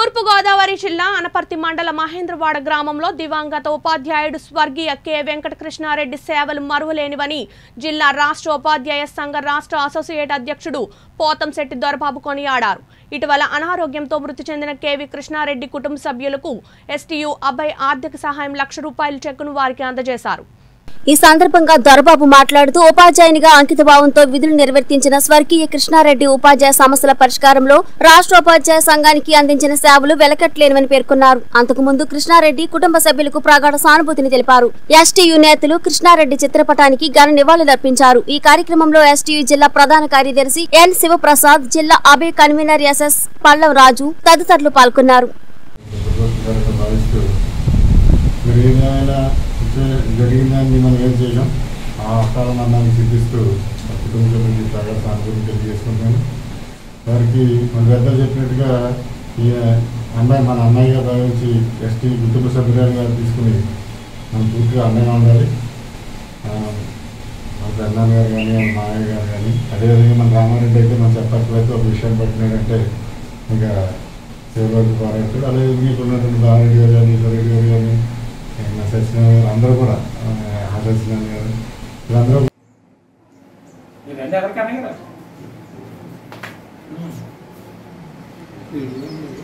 తూర్పుగోదావరి జిల్లా అనపర్తి మండల మహేంద్రవాడ గ్రామంలో దివంగత ఉపాధ్యాయుడు స్వర్గీయ కె వెంకటకృష్ణారెడ్డి సేవలు మరువలేనివని జిల్లా రాష్ట్ర ఉపాధ్యాయ సంఘ రాష్ట్ర అసోసియేట్ అధ్యక్షుడు పోతంశెట్టి దొరబాబు కొనియాడారు ఇటీవల అనారోగ్యంతో మృతి చెందిన కెవి కృష్ణారెడ్డి కుటుంబ సభ్యులకు ఎస్టీయు అభయ్ ఆర్థిక సహాయం లక్ష రూపాయల చెక్కును వారికి అందజేశారు ఈ సందర్భంగా దొరబాబు మాట్లాడుతూ ఉపాధ్యాయునిగా అంకిత భావంతో విధులు నిర్వర్తించిన స్వర్గీయ కృష్ణారెడ్డి ఉపాధ్యాయ సమస్యల పరిష్కారంలో రాష్ట్ర ఉపాధ్యాయ సంఘానికి అందించిన సేవలు వెలకట్లేనివని పేర్కొన్నారు అంతకుముందు కృష్ణారెడ్డి కుటుంబ సభ్యులకు ప్రగాఢ సానుభూతిని తెలిపారు ఎస్టీయు నేతలు కృష్ణారెడ్డి చిత్రపటానికి ఘన నివాళులర్పించారు ఈ కార్యక్రమంలో ఎస్టీయు జిల్లా ప్రధాన కార్యదర్శి ఎన్ శివప్రసాద్ జిల్లా అభయ కన్వీనర్ ఎస్ఎస్ పల్లవ్ రాజు తదితరులు పాల్గొన్నారు భగవద్గీతగా భావిస్తూ మీరు ఏమైనా సిచ్యువే- జరిగిందని మనం ఏం చేయలేం ఆ అకాలం అన్నాన్ని సిద్ధిస్తూ ఆ కుటుంబ సభ్యులకి ప్రగాఢ సానుభూతి తెలియజేసుకుంటాను వారికి మన పెద్దలు చెప్పినట్టుగా ఈ అన్నయ్య మన అన్నయ్యగా భావించి ఎస్టీ కుటుంబ సభ్యులుగా తీసుకుని మనం పూర్తిగా అన్నయ్య ఉండాలి ఆ, మన పెద్దనాన్న గారు కానీ మన మామయ్య గారు కానీ అదేవిధంగా మన రామారెడ్డి అయితే మనం చెప్పట్లేదు ఒక విషయం పట్టినాడంటే ఇంకా శివరాజు పోరాడుతాడు అలాగే మీకు ఉన్నటువంటి బాలరెడ్డి గారు కానీ ఈశ్వరెడ్డి గారు కానీ మా సత్యనారాయణ గారు అందరూ కూడా ఆ సత్యనారాయణ గారు వీళ్ళందరూ మీరు రండి ఎవరికన్నా కదా